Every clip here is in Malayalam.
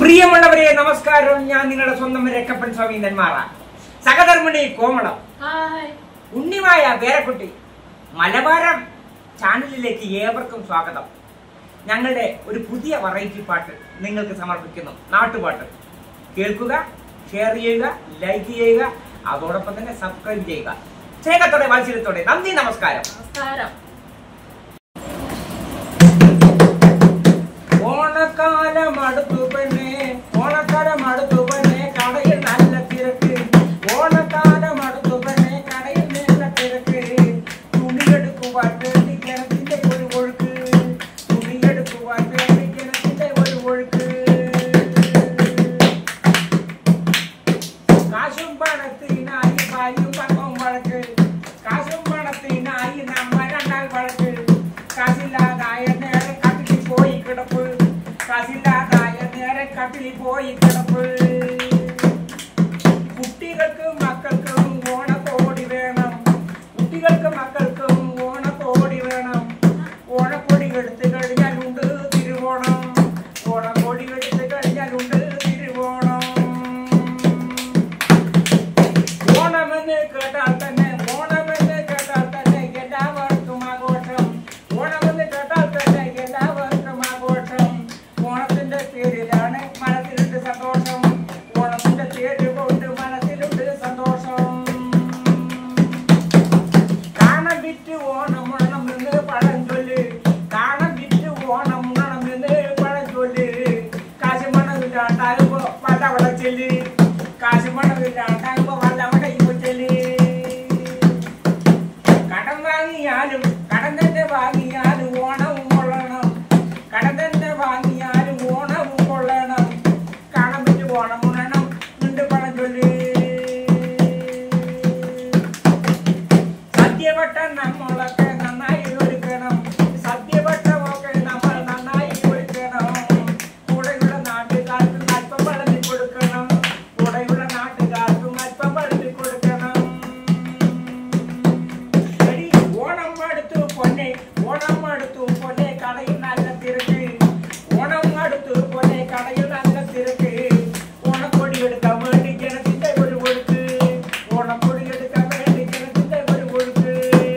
പ്രിയമുള്ളവരെ നമസ്കാരം ഞാൻ നിങ്ങളുടെ സ്വന്തം രക്കപ്പൻ സ്വാമി നെന്മാറ സഹധർമ്മിണി കോമളം ഹായ് ഉണ്ണിമായ വേരക്കുട്ടി മലബാരം ചാനലിലേക്ക് ഏവർക്കും സ്വാഗതം ഞങ്ങളുടെ ഒരു പുതിയ വെറൈറ്റി പാട്ട് നിങ്ങൾക്ക് സമർപ്പിക്കുന്നു നാട്ടുപാട്ട് കേൾക്കുക ഷെയർ ചെയ്യുക ലൈക്ക് ചെയ്യുക അതോടൊപ്പം തന്നെ സബ്സ്ക്രൈബ് ചെയ്യുക സ്നേഹത്തോടെ വാത്സല്യത്തോടെ നന്ദി നമസ്കാരം നമസ്കാരം ഓണക്കാലം അടുത്തു പെണ്ണെ ഓണക്കാലം അടുത്തു പെണ്ണെ കടയിൽ നല്ല തിരക്ക് ഓണക്കാലം അടുത്തു പെണ്ണെ കടയിൽ നല്ല തിരക്ക് തുണിയെടുക്കുവാൻ വേണ്ടി ജനത്തിന്റെ ഒരു ഒഴുക്ക് തുണിയെടുക്കുവാൻ വേണ്ടി ജനത്തിന്റെ ഒരു ഒഴുക്ക് കാശും പണത്തിനായി ഭാര്യയും പക്കവും വഴക്ക് കാശും പണത്തിനായി നമ്മ രണ്ടാൾ വഴക്ക് കാശില്ലാതായ നേരെ കട്ടിലിൽ പോയി കിടപ്പ് കാശില്ലാതായ നേരെ കട്ടിലിൽ പോയി കിടപ്പ് കുട്ടികൾക്ക് മക്കൾക്കും ഓണക്കോടി വേണം കുട്ടികൾക്ക് മക്കൾക്കും ഓണക്കോടി വേണം ഓണക്കൊടി എടുത്തു കഴിഞ്ഞാലുണ്ട് തിരുവോണം ഓണക്കൊടി എടുത്തു കഴിഞ്ഞാലുണ്ട് തിരുവോണം ഓണമെന്ന് കേട്ടാൽ തന്നെ ഓണമെന്ന് കേട്ടാൽ തന്നെ എല്ലാവർക്കും ആഘോഷം ഓണമെന്ന് കേട്ടാൽ തന്നെ എല്ലാവർക്കും ആഘോഷം ഓണത്തിന്റെ പേരിലാണ് മനസ്സിലുണ്ട് സന്തോഷം ഓണത്തിന്റെ പേര് കൊണ്ട് മനസ്സിലുണ്ട് സന്തോഷം കാണം വിറ്റ് ഓണം ഉണം എന്ന് പഴഞ്ചൊല്ല് കാണം വിറ്റ് ഓണം ഉണം എന്ന് പഴഞ്ചൊല്ല് കാശുമണമില്ലാണ്ടാകുമ്പോ വല്ലവട ചെല്ല് കാശുമണമില്ലാണ്ടാകുമ്പോ വല്ലവട ചെല്ല് കടം വാങ്ങിയാലും കടം തന്നെ വാങ്ങിയാലും ഓണവും കൊള്ളണം കടം തന്നെ വാങ്ങിയാലും ഓണവും കൊള്ളണം കടം വിറ്റ് ഓണം ഉണണം ഉണ്ട് പഴഞ്ചൊല്ല് സദ്യവട്ടം നമ്മളൊക്കെ നന്നായി ഒരുക്കണം സദ്യവട്ടമൊക്കെ നമ്മൾ നന്നായി ഒരുക്കണം കൂടെയുള്ള നാട്ടുകാർക്കും അല്പം വളർത്തി കൊടുക്കണം കൂടെയുള്ള നാട്ടുകാർക്കും അല്പം വളർത്തി കൊടുക്കണം എടി, ഓണം അടുത്തു പൊന്നെ ഓണം അടുത്തു പൊന്നെ കടയിൽ നല്ല തിരക്ക് ഓണം അടുത്തു പൊന്നെ കടയിൽ നല്ല തിരക്ക് ഓണക്കൊടി എടുക്കാൻ വേണ്ടി ജനത്തിന്റെ ഒരു ഒഴുക്ക് ഓണക്കൊടി എടുക്കാൻ വേണ്ടി ജനത്തിന്റെ ഒരു ഒഴുക്ക്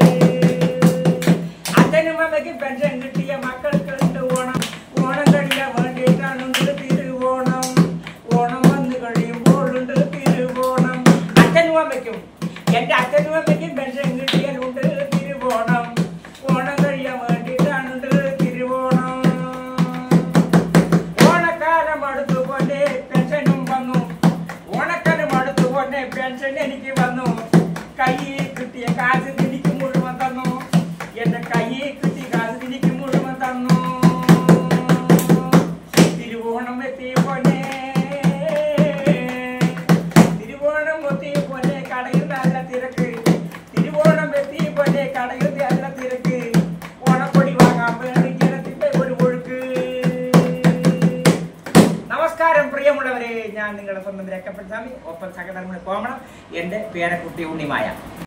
അച്ഛനും അമ്മയ്ക്കും പെൻഷൻ കിട്ടിയ മക്കൾക്കുണ്ട് ഓണം ഓണം കഴിയാൻ വേണ്ടിയിട്ടാണുണ്ട് തിരുവോണം ഓണം വന്നു കഴിയുമ്പോൾ ഉണ്ട് തിരുവോണം അച്ഛനും അമ്മയ്ക്കും എന്റെ അച്ഛനും അമ്മയ്ക്കും പെൻഷൻ കിട്ടിയാലുണ്ട് തിരുവോണം ഓണം കഴിയാൻ വേണ്ടിയിട്ടാണുണ്ട് തിരുവോണം ഓണക്കാലം അടുത്തു പോലെ പെൻഷനും വന്നു ഓണക്കാലം അടുത്തു പോലെ പെൻഷൻ എനിക്ക് വന്നു കയ്യിൽ കിട്ടിയ കാശ് എനിക്ക് മുഴുവൻ തന്നു എന്റെ കയ്യിൽ കിട്ടിയ കാശ് എനിക്ക് മുഴുവൻ തന്നു തിരുവോണം എത്തിയ പോലെ തിരുവോണം എത്തിയ പോലെ കടയിൽ നല്ല തിരക്ക് തിരുവോണം എത്തിയ പോലെ കടയിൽ നല്ല തിരക്ക് ഓണപ്പൊടി വാങ്ങാൻ വേണ്ടി ജനത്തിന്റെ ഒരു ഒഴുക്ക് നമസ്കാരം പ്രിയമുള്ളവരെ ഞാൻ നിങ്ങളുടെ സ്വന്തം രക്കപ്പെട്ട സ്വാമി ഒപ്പം സഹധർമ്മ കോമണം എന്റെ പേരക്കുട്ടി ഉണ്ണിമായ